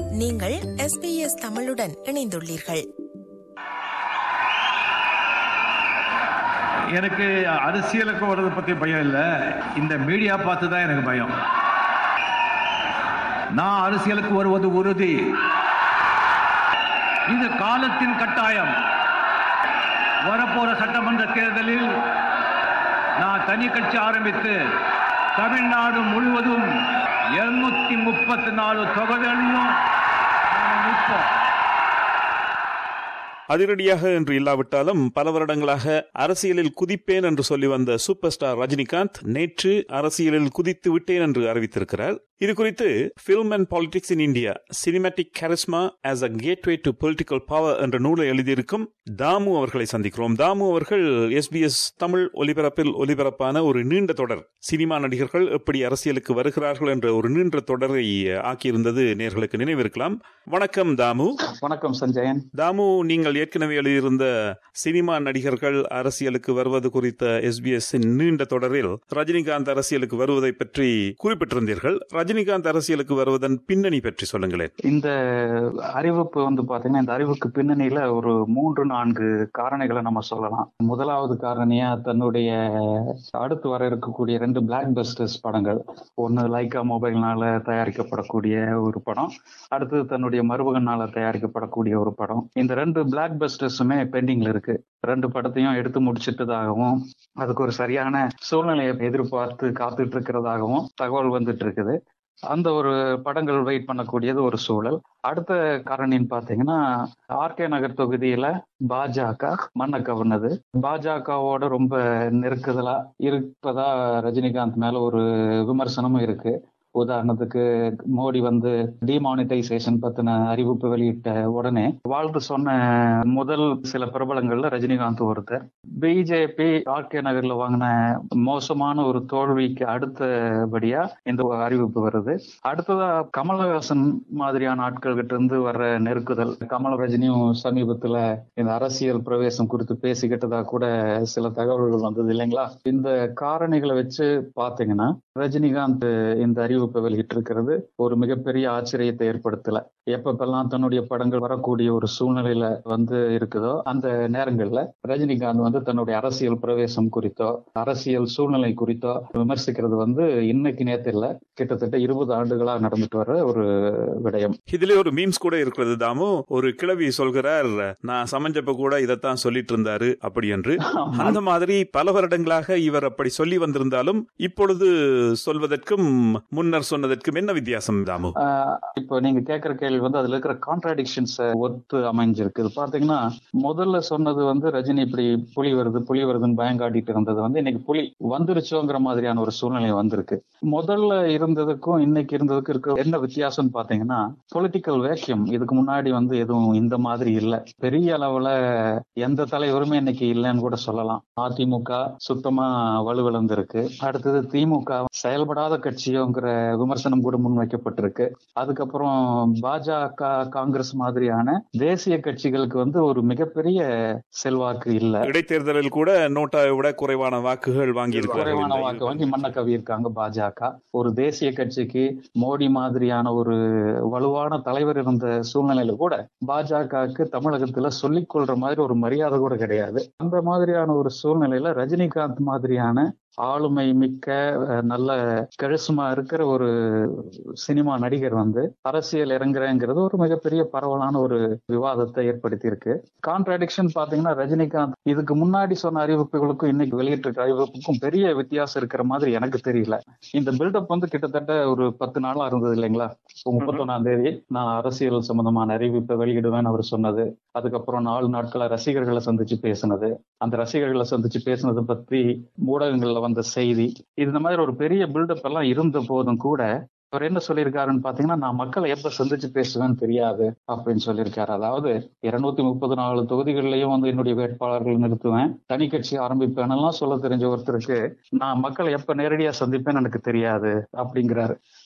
நீங்கள் எஸ்பிஎஸ் தமிழுடன் இணைந்துள்ளீர்கள் எனக்கு அரசியலுக்கு வர்றதை பற்றி பயம் இல்லை இந்த மீடியா பார்த்து தான் எனக்கு பயம் நான் அரசியலுக்கு வருவது உறுதி இது காலத்தின் கட்டாயம் வரப்போற சட்டமன்ற தேர்தலில் நான் தனி கட்சி ஆரம்பித்து தமிழ்நாடு முழுவதும் இருநூத்தி முப்பத்தி நாலு தொகுதிகளையும் நாம நிற்போம் அதிரடியாக என்று இல்லாவிட்டாலும் பல வருடங்களாக அரசியலில் குதிப்பேன் என்று சொல்லி வந்த சூப்பர் ஸ்டார் ரஜினிகாந்த் நேற்று அரசியலில் குதித்து விட்டேன் என்று அறிவித்திருக்கிறார் இது குறித்து film and politics in India cinematic charisma as a gateway to political power என்ற நூலை எழுதியிருக்கும் தாமு அவர்களை சந்திக்கிறோம் தாமு அவர்கள் எஸ்பிஎஸ் தமிழ் ஒலிபரப்பில் ஒலிபரப்பான ஒரு நீண்ட தொடர் சினிமா நடிகர்கள் எப்படி அரசியலுக்கு வருகிறார்கள் என்ற ஒரு நீண்ட தொடரை ஆக்கியிருந்தது நேர்களுக்கு நினைவிருக்கலாம் வணக்கம் தாமு வணக்கம் சஞ்சயன் தாமு நீங்கள் ஏற்கனவே எழுதியிருந்த சினிமா நடிகர்கள் அரசியலுக்கு வருவது குறித்த எஸ்பிஎஸ் நீண்ட தொடரில் ரஜினிகாந்த் அரசியலுக்கு வருவதை பற்றி குறிப்பிட்டிருந்தீர்கள் ரஜினிகாந்த் அரசியலுக்கு வருவதன் பின்னணி பற்றி சொல்லுங்களேன் இந்த அறிவிப்பு வந்து பாத்தீங்கன்னா இந்த அறிவுக்கு பின்னணியில ஒரு மூன்று நான்கு காரணிகளை நம்ம சொல்லலாம் முதலாவது காரணியா தன்னுடைய அடுத்து வர இருக்கக்கூடிய ரெண்டு பிளாக் பஸ்டர்ஸ் படங்கள் ஒன்னு லைக்கா மொபைல்னால தயாரிக்கப்படக்கூடிய ஒரு படம் அடுத்தது தன்னுடைய மருமகனால தயாரிக்கப்படக்கூடிய ஒரு படம் இந்த ரெண்டு பிளாக் பஸ்டர்ஸுமே பெண்டிங்ல இருக்கு ரெண்டு படத்தையும் எடுத்து முடிச்சிட்டதாகவும் அதுக்கு ஒரு சரியான சூழ்நிலையை எதிர்பார்த்து காத்துட்டு இருக்கிறதாகவும் தகவல் வந்துட்டு இருக்குது அந்த ஒரு படங்கள் வெயிட் பண்ணக்கூடியது ஒரு சூழல் அடுத்த காரணின்னு பாத்தீங்கன்னா ஆர்கே நகர் தொகுதியில பாஜக மண்ணை கவர்னது பாஜகவோட ரொம்ப நெருக்குதலா இருப்பதா ரஜினிகாந்த் மேல ஒரு விமர்சனமும் இருக்கு உதாரணத்துக்கு மோடி வந்து டிமானிட்டைசேஷன் பத்தின அறிவிப்பு வெளியிட்ட உடனே வாழ்த்து சொன்ன முதல் சில பிரபலங்கள்ல ரஜினிகாந்த் ஒருத்தர் பிஜேபி ஆர்கே நகர்ல வாங்கின மோசமான ஒரு தோல்விக்கு அடுத்தபடியா இந்த அறிவிப்பு வருது அடுத்ததா கமலஹாசன் மாதிரியான ஆட்கள் கிட்ட இருந்து வர்ற நெருக்குதல் கமல ரஜினியும் சமீபத்துல இந்த அரசியல் பிரவேசம் குறித்து பேசிக்கிட்டதா கூட சில தகவல்கள் வந்தது இல்லைங்களா இந்த காரணிகளை வச்சு பாத்தீங்கன்னா ரஜினிகாந்த் இந்த அறிவிப்பை வெளியிட்டிருக்கிறது ஒரு மிகப்பெரிய ஆச்சரியத்தை ஏற்படுத்தல எப்பப்பெல்லாம் தன்னுடைய படங்கள் வரக்கூடிய ஒரு சூழ்நிலையில வந்து இருக்குதோ அந்த நேரங்கள்ல ரஜினிகாந்த் வந்து தன்னுடைய அரசியல் பிரவேசம் குறித்தோ அரசியல் சூழ்நிலை குறித்தோ விமர்சிக்கிறது வந்து இன்னைக்கு நேத்து இல்ல கிட்டத்தட்ட இருபது ஆண்டுகளா நடந்துட்டு வர ஒரு விடயம் இதுல ஒரு மீம்ஸ் கூட இருக்கிறது தாமு ஒரு கிழவி சொல்கிறார் நான் சமைஞ்சப்ப கூட இதைத்தான் சொல்லிட்டு இருந்தாரு அப்படி என்று அந்த மாதிரி பல வருடங்களாக இவர் அப்படி சொல்லி வந்திருந்தாலும் இப்பொழுது சொல்வதற்கும் முன்னர் சொன்னதற்கும் என்ன வித்தியாசம் தாமு இப்போ நீங்க கேட்கிற கேள்வி வந்து அதுல இருக்கிற கான்ட்ராடிக்ஷன்ஸ் ஒத்து அமைஞ்சிருக்கு இது பாத்தீங்கன்னா முதல்ல சொன்னது வந்து ரஜினி இப்படி புலி வருது புலி வருதுன்னு பயம் காட்டிட்டு இருந்தது வந்து இன்னைக்கு புலி வந்துருச்சோங்கிற மாதிரியான ஒரு சூழ்நிலை வந்திருக்கு முதல்ல இருந்ததுக்கும் இன்னைக்கு இருந்ததுக்கும் இருக்க என்ன வித்தியாசம்னு பாத்தீங்கன்னா பொலிட்டிக்கல் வேக்கியம் இதுக்கு முன்னாடி வந்து எதுவும் இந்த மாதிரி இல்ல பெரிய அளவுல எந்த தலைவருமே இன்னைக்கு இல்லைன்னு கூட சொல்லலாம் அதிமுக சுத்தமா வலுவிழந்திருக்கு அடுத்தது திமுக செயல்படாத கட்சியோங்கிற விமர்சனம் கூட முன்வைக்கப்பட்டிருக்கு அதுக்கப்புறம் பாஜக காங்கிரஸ் மாதிரியான தேசிய கட்சிகளுக்கு வந்து ஒரு மிகப்பெரிய செல்வாக்கு இல்ல இடைத்தேர்தலில் கூட நோட்டாவை விட குறைவான வாக்குகள் வாங்கி குறைவான வாக்கு வாங்கி மண்ண கவி இருக்காங்க பாஜக ஒரு தேசிய கட்சிக்கு மோடி மாதிரியான ஒரு வலுவான தலைவர் இருந்த சூழ்நிலையில கூட பாஜகவுக்கு தமிழகத்துல சொல்லிக் கொள்ற மாதிரி ஒரு மரியாதை கூட கிடையாது அந்த மாதிரியான ஒரு சூழ்நிலையில ரஜினிகாந்த் மாதிரியான ஆளுமை மிக்க நல்ல கரிசுமா இருக்கிற ஒரு சினிமா நடிகர் வந்து அரசியல் இறங்குறேங்கிறது ஒரு மிகப்பெரிய பரவலான ஒரு விவாதத்தை ஏற்படுத்தி இருக்கு கான்ட்ராடிக்ஷன் பாத்தீங்கன்னா ரஜினிகாந்த் இதுக்கு முன்னாடி சொன்ன அறிவிப்புகளுக்கும் இன்னைக்கு வெளியிட்டிருக்க அறிவிப்புக்கும் பெரிய வித்தியாசம் இருக்கிற மாதிரி எனக்கு தெரியல இந்த பில்டப் வந்து கிட்டத்தட்ட ஒரு பத்து நாளா இருந்தது இல்லைங்களா முப்பத்தொன்னாம் தேதி நான் அரசியல் சம்பந்தமான அறிவிப்பை வெளியிடுவேன் அவர் சொன்னது அதுக்கப்புறம் நாலு நாட்களா ரசிகர்களை சந்திச்சு பேசினது அந்த ரசிகர்களை சந்திச்சு பேசினதை பத்தி ஊடகங்கள்ல வந்த செய்தி இந்த மாதிரி ஒரு பெரிய பில்டப் எல்லாம் இருந்த போதும் கூட அவர் என்ன சொல்லியிருக்காருன்னு பாத்தீங்கன்னா நான் மக்களை எப்ப சந்திச்சு பேசுவேன்னு தெரியாது அப்படின்னு சொல்லியிருக்காரு அதாவது இருநூத்தி முப்பது நாலு தொகுதிகளிலையும் வந்து என்னுடைய வேட்பாளர்கள் நிறுத்துவேன் தனி கட்சி ஆரம்பிப்பேன் எல்லாம் சொல்ல தெரிஞ்ச ஒருத்தருக்கு நான் மக்களை எப்ப நேரடியா சந்திப்பேன்னு எனக்கு தெரியாது அப்படிங்கிறாரு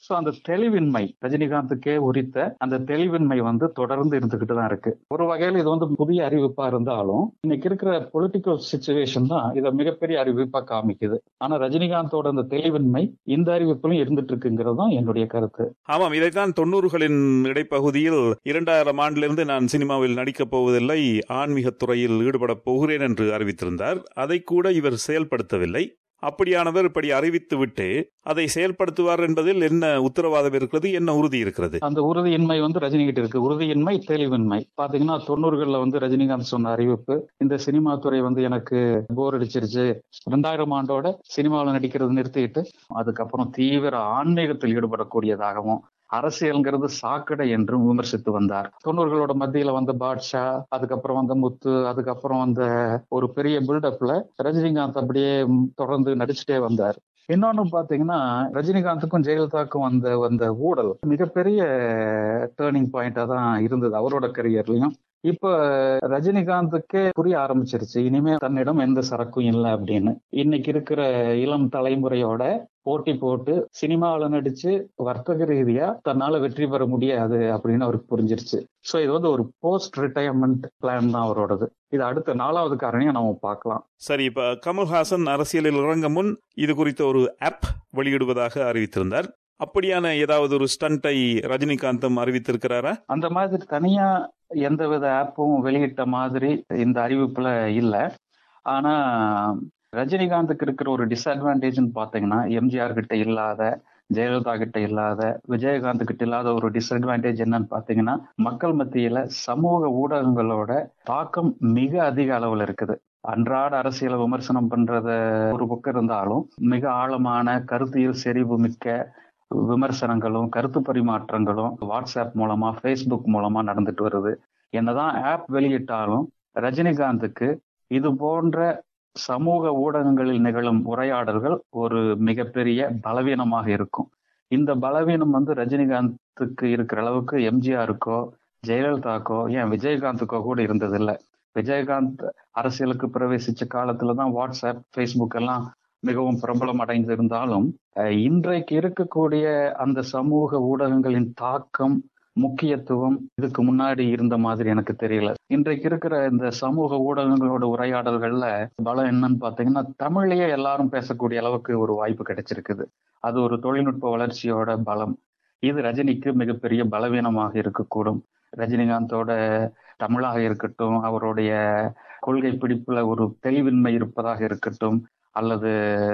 ஸோ அந்த தெளிவின்மை ரஜினிகாந்துக்கே உரித்த அந்த தெளிவின்மை வந்து தொடர்ந்து இருந்துகிட்டு தான் இருக்கு ஒரு வகையில் இது வந்து புதிய அறிவிப்பா இருந்தாலும் இன்னைக்கு இருக்கிற பொலிட்டிக்கல் சுச்சுவேஷன் தான் இதை மிகப்பெரிய அறிவிப்பா காமிக்குது ஆனா ரஜினிகாந்தோட அந்த தெளிவின்மை இந்த அறிவிப்பிலும் இருந்துட்டு இருக்குங்கிறது தான் என்னுடைய கருத்து ஆமாம் இதைத்தான் தொண்ணூறுகளின் இடைப்பகுதியில் இரண்டாயிரம் ஆண்டிலிருந்து நான் சினிமாவில் நடிக்கப் போவதில்லை ஆன்மீகத் துறையில் ஈடுபடப் போகிறேன் என்று அறிவித்திருந்தார் அதை கூட இவர் செயல்படுத்தவில்லை அப்படியானவர் இப்படி அறிவித்து விட்டு அதை செயல்படுத்துவார் என்பதில் என்ன உத்தரவாதம் இருக்கிறது என்ன உறுதி இருக்கிறது அந்த உறுதியின்மை வந்து ரஜினி கிட்ட இருக்கு உறுதியின்மை தெளிவின்மை பாத்தீங்கன்னா தொண்ணூறுகள்ல வந்து ரஜினிகாந்த் சொன்ன அறிவிப்பு இந்த சினிமா துறை வந்து எனக்கு போர் அடிச்சிருச்சு ரெண்டாயிரம் ஆண்டோட சினிமாவில் நடிக்கிறது நிறுத்திட்டு அதுக்கப்புறம் தீவிர ஆன்மீகத்தில் ஈடுபடக்கூடியதாகவும் அரசியல்ங்கிறது சாக்கடை என்றும் விமர்சித்து வந்தார் தொண்ணூறுகளோட மத்தியில வந்த பாட்ஷா அதுக்கப்புறம் வந்த முத்து அதுக்கப்புறம் வந்த ஒரு பெரிய பில்டப்ல ரஜினிகாந்த் அப்படியே தொடர்ந்து நடிச்சுட்டே வந்தார் இன்னொன்னு பாத்தீங்கன்னா ரஜினிகாந்துக்கும் ஜெயலலிதாவுக்கும் வந்த வந்த ஊழல் மிகப்பெரிய டேர்னிங் பாயிண்டா தான் இருந்தது அவரோட கரியர்லயும் இப்ப ரஜினிகாந்துக்கே புரிய ஆரம்பிச்சிருச்சு இனிமே தன்னிடம் எந்த சரக்கும் இல்லை அப்படின்னு இன்னைக்கு இருக்கிற இளம் தலைமுறையோட போட்டி போட்டு சினிமாவில் நடிச்சு வர்த்தக ரீதியா தன்னால வெற்றி பெற முடியாது அப்படின்னு அவருக்கு புரிஞ்சிருச்சு ஸோ இது வந்து ஒரு போஸ்ட் ரிட்டையர்மெண்ட் பிளான் தான் அவரோடது இது அடுத்த நாலாவது காரணியா நம்ம பார்க்கலாம் சரி இப்ப கமல்ஹாசன் அரசியலில் இறங்க முன் இது குறித்த ஒரு ஆப் வெளியிடுவதாக அறிவித்திருந்தார் அப்படியான ஏதாவது ஒரு ஸ்டண்டை ரஜினிகாந்தும் அறிவித்திருக்கிறாரா அந்த மாதிரி தனியா எந்தவித ஆப்பும் வெளியிட்ட மாதிரி இந்த அறிவிப்புல இல்ல ஆனா ரஜினிகாந்துக்கு இருக்கிற ஒரு டிஸ்அட்வான்டேஜ்னு பாத்தீங்கன்னா எம்ஜிஆர் கிட்ட இல்லாத ஜெயலலிதா கிட்ட இல்லாத விஜயகாந்த் கிட்ட இல்லாத ஒரு டிஸ்அட்வான்டேஜ் என்னன்னு பாத்தீங்கன்னா மக்கள் மத்தியில சமூக ஊடகங்களோட தாக்கம் மிக அதிக அளவுல இருக்குது அன்றாட அரசியலை விமர்சனம் பண்றத ஒரு பக்கம் இருந்தாலும் மிக ஆழமான கருத்தியல் செறிவு மிக்க விமர்சனங்களும் கருத்து பரிமாற்றங்களும் வாட்ஸ்அப் மூலமா ஃபேஸ்புக் மூலமா நடந்துட்டு வருது என்னதான் ஆப் வெளியிட்டாலும் ரஜினிகாந்துக்கு இது போன்ற சமூக ஊடகங்களில் நிகழும் உரையாடல்கள் ஒரு மிகப்பெரிய பலவீனமாக இருக்கும் இந்த பலவீனம் வந்து ரஜினிகாந்துக்கு இருக்கிற அளவுக்கு எம்ஜிஆருக்கோ ஜெயலலிதாக்கோ ஏன் விஜயகாந்துக்கோ கூட இருந்ததில்லை விஜயகாந்த் அரசியலுக்கு பிரவேசிச்ச காலத்துல தான் வாட்ஸ்அப் ஃபேஸ்புக் எல்லாம் மிகவும் பிரபலம் அடைந்திருந்தாலும் இன்றைக்கு இருக்கக்கூடிய அந்த சமூக ஊடகங்களின் தாக்கம் முக்கியத்துவம் இதுக்கு முன்னாடி இருந்த மாதிரி எனக்கு தெரியல இன்றைக்கு இருக்கிற இந்த சமூக ஊடகங்களோட உரையாடல்கள்ல பலம் என்னன்னு பாத்தீங்கன்னா தமிழ்லயே எல்லாரும் பேசக்கூடிய அளவுக்கு ஒரு வாய்ப்பு கிடைச்சிருக்குது அது ஒரு தொழில்நுட்ப வளர்ச்சியோட பலம் இது ரஜினிக்கு மிகப்பெரிய பலவீனமாக இருக்கக்கூடும் ரஜினிகாந்தோட தமிழாக இருக்கட்டும் அவருடைய கொள்கை பிடிப்புல ஒரு தெளிவின்மை இருப்பதாக இருக்கட்டும் அல்லது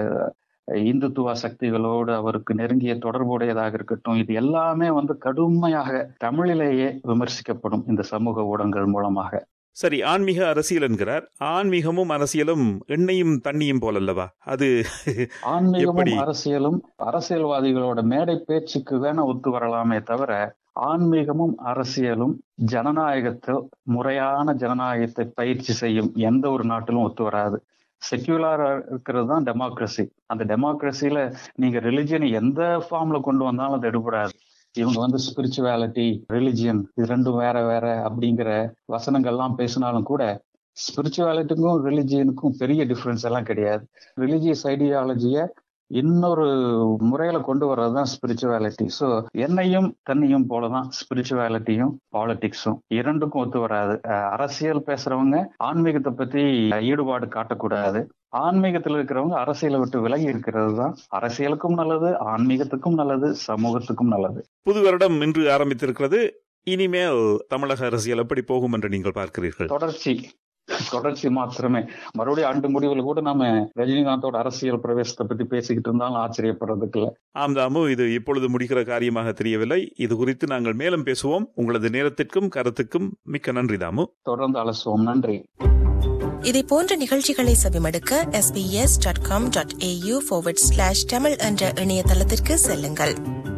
இந்துத்துவ சக்திகளோடு அவருக்கு நெருங்கிய தொடர்புடையதாக இருக்கட்டும் இது எல்லாமே வந்து கடுமையாக தமிழிலேயே விமர்சிக்கப்படும் இந்த சமூக ஊடகங்கள் மூலமாக சரி ஆன்மீக அரசியல் என்கிறார் ஆன்மீகமும் அரசியலும் எண்ணெயும் தண்ணியும் போலல்லவா அது ஆன்மீகமும் அரசியலும் அரசியல்வாதிகளோட மேடை பேச்சுக்கு வேணா ஒத்து வரலாமே தவிர ஆன்மீகமும் அரசியலும் ஜனநாயகத்தில் முறையான ஜனநாயகத்தை பயிற்சி செய்யும் எந்த ஒரு நாட்டிலும் ஒத்து வராது செக்யூலரா இருக்கிறது தான் டெமோக்ரஸி அந்த டெமோக்ரஸில நீங்க ரிலிஜியன் எந்த ஃபார்ம்ல கொண்டு வந்தாலும் அது எடுபடாது இவங்க வந்து ஸ்பிரிச்சுவாலிட்டி ரிலிஜியன் இது ரெண்டும் வேற வேற அப்படிங்கிற வசனங்கள்லாம் பேசினாலும் கூட ஸ்பிரிச்சுவாலிட்டிக்கும் ரிலிஜியனுக்கும் பெரிய டிஃப்ரென்ஸ் எல்லாம் கிடையாது ரிலிஜியஸ் ஐடியாலஜிய இன்னொரு முறையில கொண்டு வர்றது தான் ஸ்பிரிச்சுவாலிட்டி ஸோ என்னையும் தண்ணியும் போலதான் ஸ்பிரிச்சுவாலிட்டியும் பாலிடிக்ஸும் இரண்டுக்கும் ஒத்து வராது அரசியல் பேசுறவங்க ஆன்மீகத்தை பத்தி ஈடுபாடு காட்டக்கூடாது ஆன்மீகத்தில் இருக்கிறவங்க அரசியலை விட்டு விலகி இருக்கிறது தான் அரசியலுக்கும் நல்லது ஆன்மீகத்துக்கும் நல்லது சமூகத்துக்கும் நல்லது புது வருடம் இன்று ஆரம்பித்திருக்கிறது இனிமேல் தமிழக அரசியல் எப்படி போகும் என்று நீங்கள் பார்க்கிறீர்கள் தொடர்ச்சி தொடர்ச்சி மாத்திரமே மறுபடியும் ஆண்டு முடிவில் கூட நாம ரஜினிகாந்தோட அரசியல் பிரவேசத்தை பத்தி பேசிக்கிட்டு இருந்தாலும் ஆச்சரியப்படுறதுக்கு இல்ல ஆம் தாமு இது இப்பொழுது முடிக்கிற காரியமாக தெரியவில்லை இது குறித்து நாங்கள் மேலும் பேசுவோம் உங்களது நேரத்திற்கும் கருத்துக்கும் மிக்க நன்றி தாமு தொடர்ந்து அலசுவோம் நன்றி இதை போன்ற நிகழ்ச்சிகளை செவிமடுக்க sbs.com.au forward slash தமிழ் என்ற இணையதளத்திற்கு செல்லுங்கள்